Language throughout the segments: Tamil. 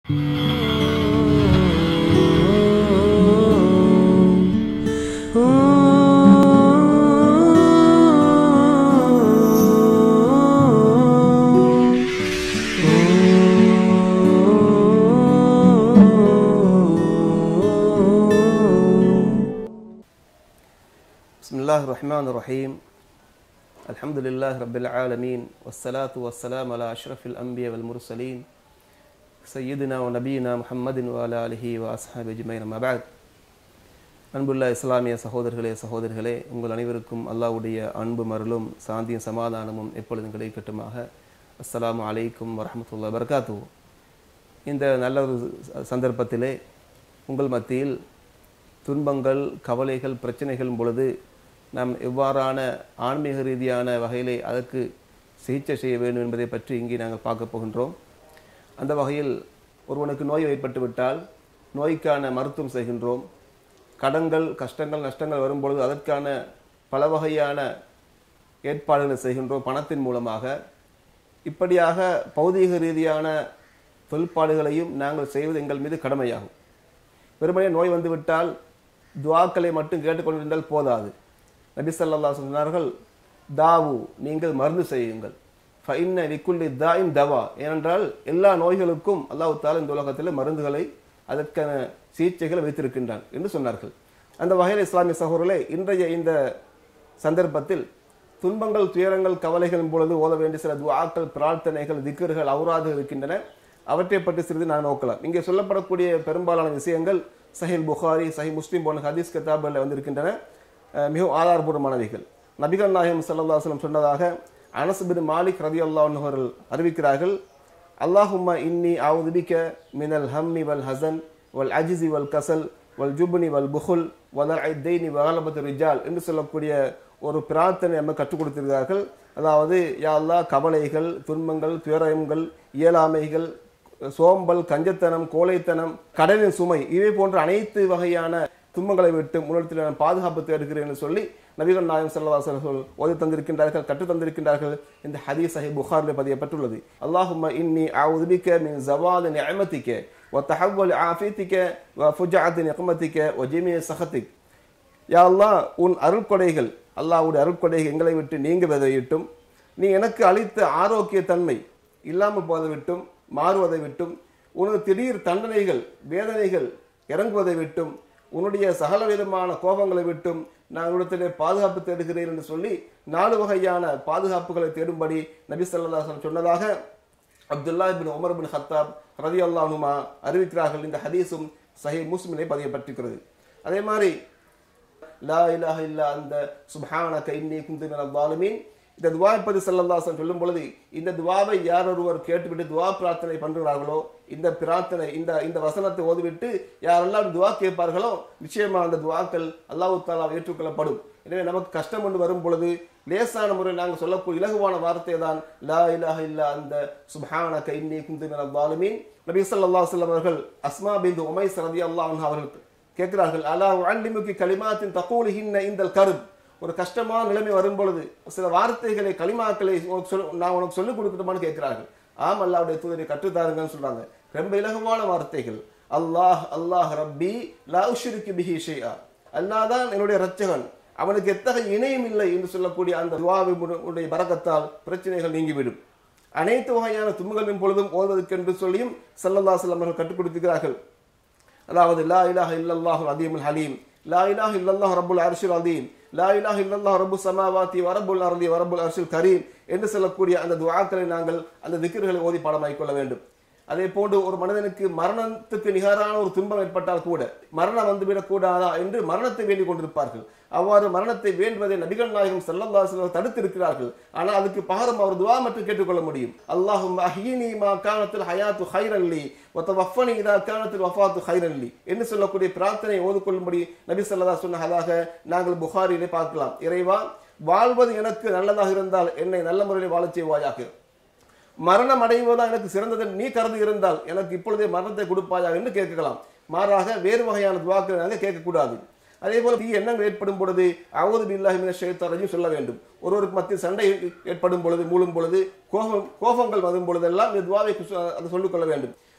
بسم الله الرحمن الرحيم الحمد لله رب العالمين والصلاة والسلام على أشرف الأنبياء والمرسلين سيدنا ونبينا محمد وعلى آله وأصحابه أجمعين أما بعد அன்புள்ள இஸ்லாமிய சகோதரர்களே சகோதரிகளே உங்கள் அனைவருக்கும் அல்லாஹ்வுடைய அன்பும் அருளும் சாந்தியும் சமாதானமும் எப்பொழுதும் கிடைக்கட்டுமாக அஸ்ஸலாமு அலைக்கும் வரஹ்மத்துல்லாஹி வபரகாத்துஹு இந்த நல்ல ஒரு சந்தர்ப்பத்திலே உங்கள் மத்தியில் துன்பங்கள் கவலைகள் பிரச்சனைகள் பொழுது நாம் எவ்வாறான ஆன்மீக ரீதியான வகையிலே அதற்கு சிகிச்சை செய்ய வேண்டும் என்பதை பற்றி இங்கே நாங்கள் பார்க்க போகின்றோம் அந்த வகையில் ஒருவனுக்கு நோய் ஏற்பட்டு விட்டால் நோய்க்கான மருத்துவம் செய்கின்றோம் கடன்கள் கஷ்டங்கள் நஷ்டங்கள் வரும்பொழுது அதற்கான பல வகையான ஏற்பாடுகளை செய்கின்றோம் பணத்தின் மூலமாக இப்படியாக பௌதீக ரீதியான தொழிற்பாடுகளையும் நாங்கள் செய்வது எங்கள் மீது கடமையாகும் வெறுமனே நோய் வந்துவிட்டால் துவாக்களை மட்டும் கேட்டுக்கொண்டிருந்தால் போதாது நபி ஸல்லல்லாஹு சொன்னார்கள் தாவு நீங்கள் மருந்து செய்யுங்கள் ஃபைன்ன லிக்குல்லி தாயின் தவா ஏனென்றால் எல்லா நோய்களுக்கும் அல்லாஹ் தாலா இந்த உலகத்தில் மருந்துகளை அதற்கான சிகிச்சைகளை வைத்திருக்கின்றான் என்று சொன்னார்கள் அந்த வகையில் இஸ்லாமிய சகோதரர்களே இன்றைய இந்த சந்தர்ப்பத்தில் துன்பங்கள் துயரங்கள் கவலைகளின் பொழுது ஓத வேண்டிய சில துவாக்கள் பிரார்த்தனைகள் திக்கர்கள் அவுராதுகள் இருக்கின்றன அவற்றை பற்றி சிறிது நான் நோக்கலாம் இங்கே சொல்லப்படக்கூடிய பெரும்பாலான விஷயங்கள் சஹில் புகாரி சஹி முஸ்லிம் போன்ற ஹதீஸ் கிதாபில் வந்திருக்கின்றன அஹ் மிகவும் ஆதாரபூர்வமானவைகள் நபிகள் நாயகம் ஸல்லல்லாஹு அலைஹி வஸல்லம் சொன்னதாக அனஸ் பின் மாலிக் ரலியல்லாஹு அவர்கள் அறிவிக்கிறார்கள் அல்லாஹும்ம இன்னி அவுதுபிக்க மினல் ஹம்மி வல் ஹசன் வல் அஜிசி வல் கசல் வல் ஜுப்னி வல் புகுல் வல் ஐத்தைனி வகலபத் ரிஜால் என்று சொல்லக்கூடிய ஒரு பிரார்த்தனை நம்ம கற்றுக் கொடுத்திருக்கிறார்கள் அதாவது யா அல்லாஹ் கவலைகள் துன்பங்கள் துயரங்கள் இயலாமைகள் சோம்பல் கஞ்சத்தனம் கோழைத்தனம் கடலின் சுமை இவை போன்ற அனைத்து வகையான துன்பங்களை விட்டு முன்னெடுத்து நான் பாதுகாப்பு தேடுகிறேன் என்று சொல்லி நபிகள் நாயம் செல்லவாசர்கள் ஓதி தந்திருக்கின்றார்கள் கற்று தந்திருக்கின்றார்கள் இந்த ஹதீஸ் சஹி புகாரில் பதியப்பட்டுள்ளது அல்லாஹும்ம இன்னி அவுதுபிக்க மின் ஜவால் நிஅமதிக்க وتحول عافيتك وفجعة نقمتك وجميع سخطك யா அல்லாஹ் உன் அருட்கொடைகள் அல்லாஹ்வுடைய அருட்கொடைகள் எங்களை விட்டு நீங்க விதையிட்டும் நீ எனக்கு அளித்த ஆரோக்கிய தன்மை இல்லாமல் போதை விட்டும் மாறுவதை விட்டும் உனது திடீர் தண்டனைகள் வேதனைகள் இறங்குவதை விட்டும் உன்னுடைய சகல விதமான கோபங்களை விட்டும் நான் உடத்திலே பாதுகாப்பு தேடுகிறேன் என்று சொல்லி நாலு வகையான பாதுகாப்புகளை தேடும்படி நபி ஸல்லல்லாஹு அலைஹி சொன்னதாக அப்துல்லா பின் உமர் பின் ஹத்தாப் ரதி அல்லாஹுமா அறிவிக்கிறார்கள் இந்த ஹதீஸும் சஹி முஸ்லிமிலே பதியப்பட்டிருக்கிறது அதே மாதிரி லா இலாஹ இல்லா அந்த சுப்ஹானக இன்னி குந்து மினல் ஸாலிமீன் இந்த துவா பதி சல்லல்லாஹு சொல்லும் பொழுது இந்த துவாவை யார் ஒருவர் கேட்டுவிட்டு துவா பிரார்த்தனை பண்றார்களோ இந்த பிரார்த்தனை இந்த இந்த வசனத்தை ஓதிவிட்டு யாரெல்லாம் துவா கேட்பார்களோ நிச்சயமா அந்த துவாக்கள் அல்லாஹ் தாலா ஏற்றுக்கொள்ளப்படும் எனவே நமக்கு கஷ்டம் கொண்டு வரும் பொழுது லேசான முறையில் நாங்கள் சொல்லக்கூடிய இலகுவான வார்த்தை தான் லா இலாஹ இல்லா அந்த சுப்ஹானக இன்னி குந்து மினல் ஸாலிமீன் நபி ஸல்லல்லாஹு அலைஹி வஸல்லம் அவர்கள் அஸ்மா பின் உமைஸ் ரலியல்லாஹு அன்ஹா அவர்கள் கேட்கிறார்கள் அலா அல்லிமுக்கு கலிமாத்தின் தகூலிஹின்ன இந்த கருப் ஒரு கஷ்டமான நிலைமை வரும் பொழுது சில வார்த்தைகளை களிமாக்களை உனக்கு சொல் நான் உனக்கு சொல்லிக் கொடுக்கட்டுமான்னு கேட்கிறார்கள் ஆம் அல்லாவுடைய தூதரை கற்றுத்தாருங்கன்னு சொல்றாங்க ரொம்ப இலகுவான வார்த்தைகள் அல்லாஹ் அல்லாஹ் ரப்பி லா உஷ்ரிக்கு பிஹி ஷைஆ அல்லாஹ் தான் என்னுடைய ரட்சகன் அவனுக்கு எத்தகைய இணையும் இல்லை என்று சொல்லக்கூடிய அந்த துவாவினுடைய பரக்கத்தால் பிரச்சனைகள் நீங்கிவிடும் அனைத்து வகையான துன்பங்களின் பொழுதும் ஓதுவதற்கு என்று சொல்லியும் சல்லல்லா செல்லம் அவர்கள் கற்றுக் கொடுத்திருக்கிறார்கள் அதாவது லா இலாஹ இல்லல்லாஹு அதீமுல் ஹலீம் லா இலாஹ இல்லல்லாஹு ரப்புல் அர்ஷில் அதீம் லா இலாஹ இல்லல்லாஹு ரப்பு சமாவாத்தி வரப்புல் அர்தி வரப்புல் அர்ஷில் கரீம் என்று சொல்லக்கூடிய அந்த துஆக்களை நாங்கள் அந்த திக்ர்களை ஓதி பாடமாக்கிக் கொள்ள வேண்டும் அதே போன்று ஒரு மனிதனுக்கு மரணத்துக்கு நிகரான ஒரு துன்பம் ஏற்பட்டால் கூட மரணம் வந்துவிடக் கூடாதா என்று மரணத்தை வேண்டிக் கொண்டிருப்பார்கள் அவ்வாறு மரணத்தை வேண்டுவதை நபிகள் நாயகம் செல்லல்லாஹு தடுத்திருக்கிறார்கள் ஆனால் அதுக்கு பகரம் அவர் துவா மட்டும் கேட்டுக்கொள்ள முடியும் அல்லாஹும் அஹீனி மா கானத்தில் ஹயாத்து ஹைரல்லி ஒத்த வஃபனி இதா கானத்தில் வஃபாத்து ஹைரல்லி என்று சொல்லக்கூடிய பிரார்த்தனை ஓதுக்கொள்ளும்படி நபி ஸல்லல்லாஹு சொன்னதாக நாங்கள் புகாரிலே பார்க்கலாம் இறைவா வாழ்வது எனக்கு நல்லதாக இருந்தால் என்னை நல்ல முறையில் வாழச் செய்வாயாக மரணம் அடைவதா எனக்கு சிறந்தது நீ கருதி இருந்தால் எனக்கு இப்பொழுதே மரணத்தை கொடுப்பாயா என்று கேட்கலாம் மாறாக வேறு வகையான துவாக்களை நாங்கள் கேட்கக்கூடாது அதே போல தீ எண்ணங்கள் ஏற்படும் பொழுது அவது பில்லாஹி மின ஷைத்தாரையும் சொல்ல வேண்டும் ஒருவருக்கு மத்திய சண்டை ஏற்படும் பொழுது மூழும் பொழுது கோபம் கோபங்கள் வரும் பொழுதெல்லாம் இந்த துவாவை அதை சொல்லிக் கொள்ள வேண்டும்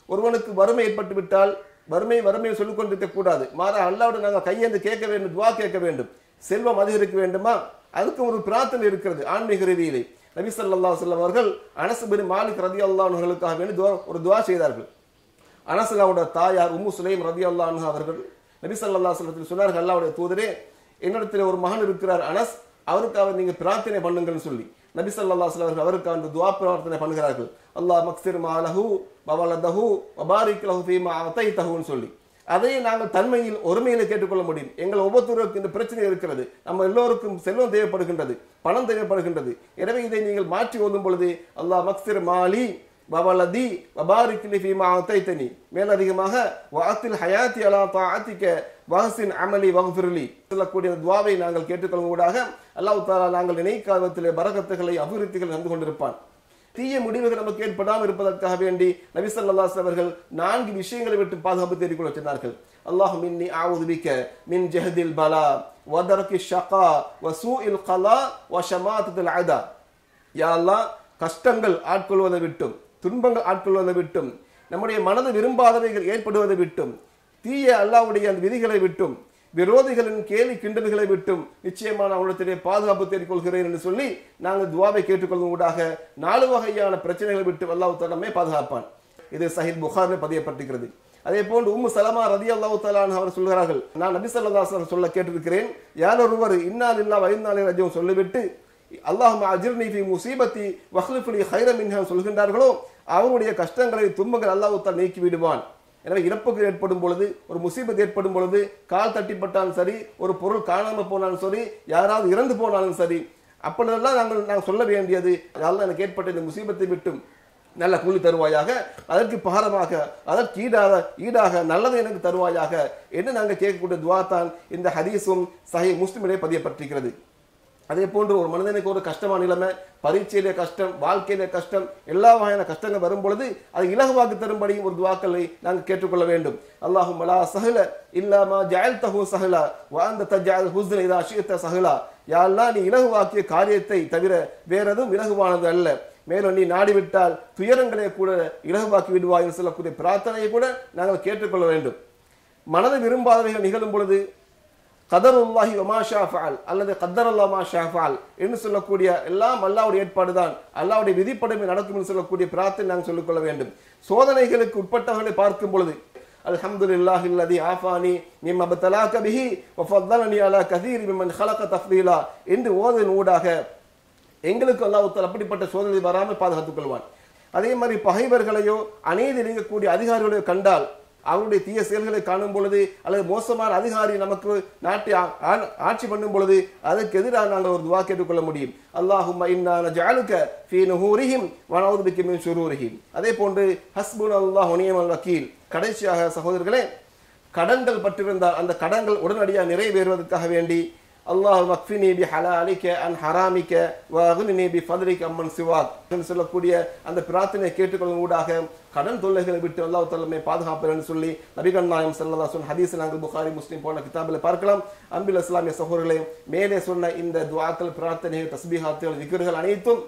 ஒருவனுக்கு வறுமை ஏற்பட்டு விட்டால் வறுமை வறுமையை சொல்லிக் கொண்டிருக்க கூடாது மாறா அல்லாவோட நாங்கள் கையேந்து கேட்க வேண்டும் துவா கேட்க வேண்டும் செல்வம் அதிகரிக்க வேண்டுமா அதுக்கு ஒரு பிரார்த்தனை இருக்கிறது ஆன்மீக ரீதியிலே நபி ஸல்லல்லாஹு அலைஹி வஸல்லம் அவர்கள் அனஸ் பின் மாலிக் ரதியல்லாஹு அன்ஹுகளுக்காக வேண்டி துவா- ஒரு துவா செய்தார்கள் அனசலாவோட தாயார் உம்மு சுலைம் ரதி அல்லா அவர்கள் நபி ஸல்லல்லாஹு அலைஹி வஸல்லம் சொன்னார்கள் அல்லாவுடைய தூதரே என்னிடத்தில் ஒரு மகன் இருக்கிறார் அனஸ் அவருக்காக நீங்க பிரார்த்தனை பண்ணுங்கள்னு சொல்லி நபி ஸல்லல்லாஹு அலைஹி வஸல்லம் அவருக்கு அந்த துஆ பிரார்த்தனை பண்ணுகிறார்கள் அல்லாஹ் மக்சிர் மாலஹு வவலதஹு வபாரிக் லஹு ஃபீமா அதைதஹுன்னு சொல்லி அதை நாங்கள் தன்மையில் ஒருமையில கேட்டுக்கொள்ள முடியும் எங்கள் ஒவ்வொருத்தருக்கும் இந்த பிரச்சனை இருக்கிறது நம்ம எல்லோருக்கும் செல்வம் தேவைப்படுகின்றது பணம் தேவைப்படுகின்றது எனவே இதை நீங்கள் மாற்றி ஓதும் பொழுது அல்லாஹ் மக்சிர் மாலி வவலதி வபாரிக்லி ஃபீமா அத்தைத்தனி மேலதிகமாக வாத்தில் ஹயாத்தி அலா தாஅத்திக வஹசின் அமலி வஃபிர்லி சொல்லக்கூடிய அந்த துவாவை நாங்கள் கேட்டுக்கொள்ளும் ஊடாக அல்லாஹ் தாலா நாங்கள் நினைக்காதத்திலே பரகத்துகளை அபிவிருத்திகள் நடந்து கொண்டிருப்பான் தீய முடிவுகள் நமக்கு ஏற்படாமல் இருப்பதற்காக வேண்டி நபி ஸல்லல்லாஹு அலைஹி அவர்கள் நான்கு விஷயங்களை விட்டு பாதுகாப்பு தேடிக்கொள்ள சொன்னார்கள் அல்லாஹ் மின்னி அஊது பிக்க மின் ஜஹதில் பலா வதர்கி ஷகா வசூஇல் கலா வஷமாத்தத்தில் அதா யா அல்லாஹ் கஷ்டங்கள் ஆட்கொள்வதை விட்டும் துன்பங்கள் ஆட்கொள்வதை விட்டும் நம்முடைய மனது விரும்பாதவைகள் ஏற்படுவதை விட்டும் தீய அல்லாஹ்வுடைய அந்த விதிகளை விட்டும் விரோதிகளின் கேலி கிண்டல்களை விட்டும் நிச்சயமான அவனிடத்திலே பாதுகாப்பு தேடிக்கொள்கிறேன் என்று சொல்லி நாங்கள் துவாவை கேட்டுக்கொள்ளும் ஊடாக நாலு வகையான பிரச்சனைகளை விட்டு அல்லாஹ் நம்மை பாதுகாப்பான் இது சஹித் புகாரில் பதியப்பட்டிருக்கிறது அதே போன்று உம்மு சலமா ரதி அல்லாஹு தலான் அவர் சொல்கிறார்கள் நான் நபி ஸல்லல்லாஹு அலைஹி சொல்ல கேட்டிருக்கிறேன் யார் ஒருவர் இன்னால் இல்லா வைநாளே ரஜம் சொல்லிவிட்டு அல்லாஹ் அஜிர்னி ஃபி முசீபத்தி வஹ்லிஃபுலி ஹைர மின்ஹா சொல்கின்றார்களோ அவருடைய கஷ்டங்களை துன்பங்கள் அல்லாஹ் தஆலா நீக்கி விடுவான் எனவே இறப்புகள் ஏற்படும் பொழுது ஒரு முசீபத் ஏற்படும் பொழுது கால் தட்டிப்பட்டாலும் சரி ஒரு பொருள் காணாமல் போனாலும் சரி யாராவது இறந்து போனாலும் சரி அப்பொழுதெல்லாம் நாங்கள் நாங்கள் சொல்ல வேண்டியது அல்லாஹ் எனக்கு ஏற்பட்ட இந்த முசீபத்தை விட்டும் நல்ல கூலி தருவாயாக அதற்கு பகரமாக அதற்கு ஈடாக ஈடாக நல்லதை எனக்கு தருவாயாக என்று நாங்கள் கேட்கக்கூடிய துவா தான் இந்த ஹதீஸும் சஹி முஸ்லிமிலே பதியப்பட்டிருக்கிறது அதே போன்று ஒரு மனிதனுக்கு ஒரு கஷ்டமான நிலைமை பரீட்சையிலே கஷ்டம் வாழ்க்கையிலே கஷ்டம் எல்லா வகையான கஷ்டங்கள் வரும் பொழுது அதை இலகுவாக்கி தரும்படி ஒரு துவாக்களை நாங்கள் கேட்டுக்கொள்ள வேண்டும் அல்லாஹும் லா சஹல இல்லாமா ஜாயல் தஹு சஹலா வாழ்ந்த தஜால் ஹுஸ்ன் இதா அஷியத்த சஹலா யாரெல்லாம் நீ இலகுவாக்கிய காரியத்தை தவிர வேற எதுவும் இலகுவானது அல்ல மேலும் நீ நாடிவிட்டால் துயரங்களை கூட இலகுவாக்கி விடுவாய் என்று சொல்லக்கூடிய பிரார்த்தனையை கூட நாங்கள் கேட்டுக்கொள்ள வேண்டும் மனதை விரும்பாதவைகள் நிகழும் பொழுது கதருல்லாஹி வமா ஷாஃபால் அல்லது கத்தர் அல்லா மா ஷாஃபால் என்று சொல்லக்கூடிய எல்லாம் அல்லாவுடைய ஏற்பாடு தான் அல்லாவுடைய விதிப்படமை நடக்கும் என்று சொல்லக்கூடிய பிரார்த்தனை நாங்கள் சொல்லிக்கொள்ள வேண்டும் சோதனைகளுக்கு உட்பட்டவர்களை பார்க்கும் பொழுது அல்ஹம்துலில்லாஹி அல்லதி ஆஃபானி மிம் அபதலாக பிஹி வஃபல்லனி அலா கதீர் மிம்மன் ஹலக தஃதீலா என்று ஓதன் ஊடாக எங்களுக்கு அல்லாஹ் தஆலா அப்படிப்பட்ட சோதனை வராமல் பாதுகாத்துக் கொள்வான் அதே மாதிரி பகைவர்களையோ அநீதி இணைக்கக்கூடிய அதிகாரிகளையோ கண்டால் அவருடைய தீய செயல்களை காணும் பொழுது அல்லது மோசமான அதிகாரி நமக்கு நாட்டை ஆ- ஆ- ஆட்சி பண்ணும் பொழுது அதற்கு எதிராக நாங்கள் ஒரு துவா கேட்டுக்கொள்ள முடியும் அல்லாஹும் இன்னா நஜஅலுக ஃபீ நுஹூரிஹிம் வ நஊது பிக்க மின் ஷுரூரிஹிம் அதே போன்று ஹஸ்புனல்லாஹு வ நிஅமல் வக்கீல் கடைசியாக சகோதரர்களே கடன்கள் பட்டிருந்தால் அந்த கடன்கள் உடனடியாக நிறைவேறுவதற்காக வேண்டி அல்லாஹ் மக்ஃபினி பி ஹலாலிக்க அன் ஹராமிக்க வகுனினி பி ஃபதலிக்க அம்மன் சிவாக் என்று சொல்லக்கூடிய அந்த பிரார்த்தனை கேட்டுக்கொள்ளும் ஊடாக கடன் தொல்லைகளை விட்டு அல்லாஹ் தலைமை பாதுகாப்பர் என்று சொல்லி நபிகள் நாயம் செல்லதா சொன்ன ஹதீஸ் நாங்கள் புகாரி முஸ்லீம் போன கிதாபில் பார்க்கலாம் அன்பில் இஸ்லாமிய சகோதரர்களே மேலே சொன்ன இந்த துவாக்கள் பிரார்த்தனைகள் தஸ்பீஹாத்துகள் விக்கிர்கள் அனைத்தும்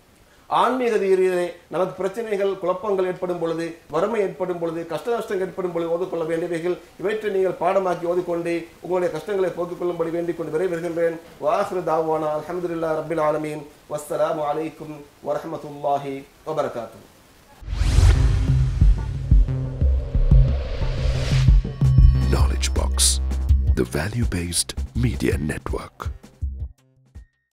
ஆன்மீக ரீதியிலே நமக்கு பிரச்சனைகள் குழப்பங்கள் ஏற்படும் பொழுது வறுமை ஏற்படும் பொழுது கஷ்ட நஷ்டம் ஏற்படும் பொழுது ஓதிக்கொள்ள வேண்டியவைகள் இவற்றை நீங்கள் பாடமாக்கி ஓதிக்கொண்டு உங்களுடைய கஷ்டங்களை போக்கிக் கொள்ளும்படி வேண்டிக் கொண்டு விரைவருகின்றேன் வாஹ்ரு தாவானா அல்ஹம்துலில்லாஹ் ரப்பில் ஆலமீன் வஸ்ஸலாமு அலைக்கும் வரஹ்மத்துல்லாஹி வபரகாத்துஹு Knowledge Box, the value based media network.